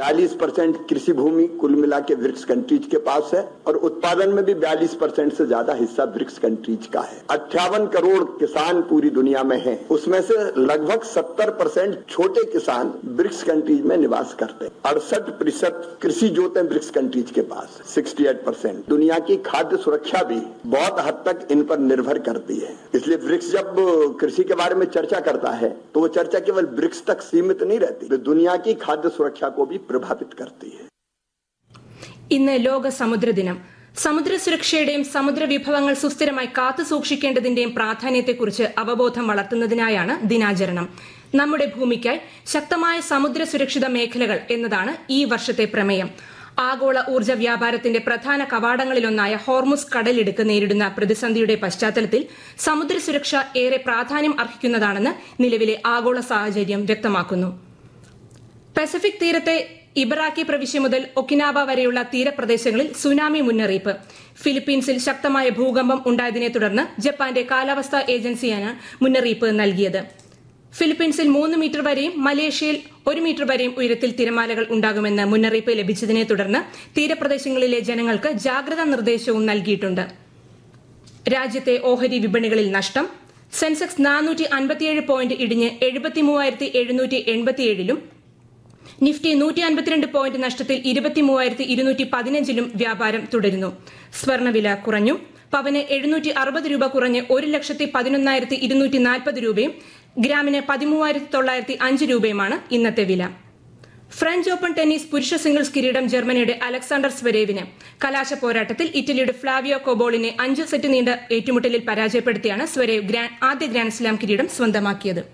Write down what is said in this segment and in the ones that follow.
बयालीस परसेंट कृषि भूमि कुल मिला के ब्रिक्स कंट्रीज के पास है और उत्पादन में भी बयालीस परसेंट से ज्यादा हिस्सा ब्रिक्स कंट्रीज का है अट्ठावन करोड़ किसान पूरी दुनिया में हैं उसमें से लगभग सत्तर परसेंट छोटे किसान ब्रिक्स कंट्रीज में निवास करते हैं अड़सठ प्रतिशत कृषि जोत है ब्रिक्स कंट्रीज के पास सिक्सटी एट परसेंट दुनिया की खाद्य सुरक्षा भी बहुत हद तक इन पर निर्भर करती है इसलिए ब्रिक्स जब कृषि के बारे में चर्चा करता है तो वो चर्चा केवल ब्रिक्स तक सीमित नहीं रहती वे दुनिया की खाद्य सुरक्षा को भी प्रभावित करती है ഇന്ന് ലോക സമുദ്ര ദിനം സമുദ്ര സുരക്ഷയുടെയും സമുദ്ര വിഭവങ്ങൾ സുസ്ഥിരമായി കാത്തു സൂക്ഷിക്കേണ്ടതിന്റെയും പ്രാധാന്യത്തെക്കുറിച്ച് അവബോധം വളർത്തുന്നതിനായാണ് ദിനാചരണം നമ്മുടെ ഭൂമിക്കായി ശക്തമായ സമുദ്ര സുരക്ഷിത മേഖലകൾ എന്നതാണ് ഈ വർഷത്തെ പ്രമേയം ആഗോള ഊർജ്ജ വ്യാപാരത്തിന്റെ പ്രധാന കവാടങ്ങളിലൊന്നായ ഹോർമുസ് കടലിടുക്ക് നേരിടുന്ന പ്രതിസന്ധിയുടെ പശ്ചാത്തലത്തിൽ സമുദ്ര സുരക്ഷ ഏറെ പ്രാധാന്യം അർഹിക്കുന്നതാണെന്ന് നിലവിലെ ആഗോള സാഹചര്യം വ്യക്തമാക്കുന്നു പസഫിക് തീരത്തെ ഇബറാക്കി പ്രവിശ്യ മുതൽ ഒക്കിനാവ വരെയുള്ള തീരപ്രദേശങ്ങളിൽ സുനാമി മുന്നറിയിപ്പ് ഫിലിപ്പീൻസിൽ ശക്തമായ ഭൂകമ്പം ഉണ്ടായതിനെ തുടർന്ന് ജപ്പാന്റെ കാലാവസ്ഥാ ഏജൻസിയാണ് മുന്നറിയിപ്പ് നൽകിയത് ഫിലിപ്പീൻസിൽ മൂന്ന് മീറ്റർ വരെയും മലേഷ്യയിൽ ഒരു മീറ്റർ വരെയും ഉയരത്തിൽ തിരമാലകൾ ഉണ്ടാകുമെന്ന് മുന്നറിയിപ്പ് ലഭിച്ചതിനെ തുടർന്ന് തീരപ്രദേശങ്ങളിലെ ജനങ്ങൾക്ക് ജാഗ്രതാ നിർദ്ദേശവും നൽകിയിട്ടുണ്ട് രാജ്യത്തെ ഓഹരി വിപണികളിൽ നഷ്ടം സെൻസെക്സ് നാനൂറ്റി അൻപത്തിയേഴ് പോയിന്റ് ഇടിഞ്ഞ് എഴുപത്തി മൂവായിരത്തി എഴുന്നൂറ്റി എൺപത്തിയേഴിലും നിഫ്റ്റി നൂറ്റി അൻപത്തിരണ്ട് പോയിന്റ് നഷ്ടത്തിൽ ഇരുപത്തി മൂവായിരത്തി ഇരുന്നൂറ്റി പതിനഞ്ചിലും വ്യാപാരം തുടരുന്നു സ്വർണവില കുറഞ്ഞു പവന് എഴുന്നൂറ്റി അറുപത് രൂപ കുറഞ്ഞ് ഒരു ലക്ഷത്തി പതിനൊന്നായിരത്തി ഇരുന്നൂറ്റി നാൽപ്പത് രൂപയും ഗ്രാമിന് പതിമൂവായിരത്തി തൊള്ളായിരത്തി അഞ്ച് രൂപയുമാണ് ഇന്നത്തെ വില ഫ്രഞ്ച് ഓപ്പൺ ടെന്നീസ് പുരുഷ സിംഗിൾസ് കിരീടം ജർമ്മനിയുടെ അലക്സാണ്ടർ സ്വരേവിന് കലാശ പോരാട്ടത്തിൽ ഇറ്റലിയുടെ ഫ്ലാവിയോ കൊബോളിനെ അഞ്ച് സെറ്റ് നീണ്ട ഏറ്റുമുട്ടലിൽ പരാജയപ്പെടുത്തിയാണ് സ്വരേവ് ഗ്രാൻഡ് ആദ്യ ഗ്രാൻഡ് സ്ലാം കിരീടം സ്വന്തമാക്കിയത്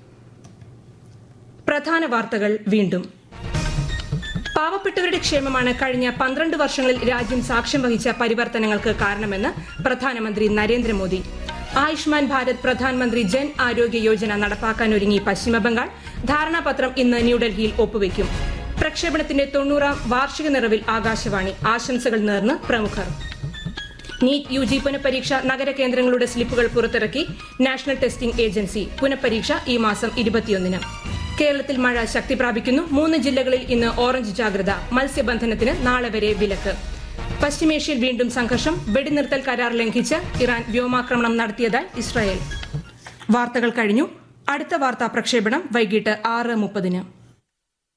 പ്രധാന വാർത്തകൾ വീണ്ടും പാവപ്പെട്ടവരുടെ ക്ഷേമമാണ് കഴിഞ്ഞ പന്ത്രണ്ട് വർഷങ്ങളിൽ രാജ്യം സാക്ഷ്യം വഹിച്ച പരിവർത്തനങ്ങൾക്ക് കാരണമെന്ന് പ്രധാനമന്ത്രി നരേന്ദ്രമോദി ആയുഷ്മാൻ ഭാരത് പ്രധാനമന്ത്രി ജൻ ആരോഗ്യ യോജന നടപ്പാക്കാനൊരുങ്ങി പശ്ചിമബംഗാൾ ധാരണാപത്രം ഇന്ന് ന്യൂഡൽഹിയിൽ ഒപ്പുവയ്ക്കും പ്രക്ഷേപണത്തിന്റെ തൊണ്ണൂറാം വാർഷിക നിറവിൽ ആകാശവാണി ആശംസകൾ നേർന്ന് പ്രമുഖർ നീറ്റ് യു ജി പുനഃപരീക്ഷ നഗര കേന്ദ്രങ്ങളുടെ സ്ലിപ്പുകൾ പുറത്തിറക്കി നാഷണൽ ടെസ്റ്റിംഗ് ഏജൻസി പുനഃപരീക്ഷ ഈ മാസം ഇരുപത്തിയൊന്നിന് കേരളത്തിൽ മഴ ശക്തി പ്രാപിക്കുന്നു മൂന്ന് ജില്ലകളിൽ ഇന്ന് ഓറഞ്ച് ജാഗ്രത മത്സ്യബന്ധനത്തിന് നാളെ വരെ വിലക്ക് പശ്ചിമേഷ്യയിൽ വീണ്ടും സംഘർഷം വെടിനിർത്തൽ കരാർ ലംഘിച്ച് ഇറാൻ വ്യോമാക്രമണം നടത്തിയതായി ഇസ്രായേൽ വാർത്തകൾ കഴിഞ്ഞു അടുത്ത വാർത്താ പ്രക്ഷേപണം വൈകിട്ട് ആറ് മുപ്പതിന്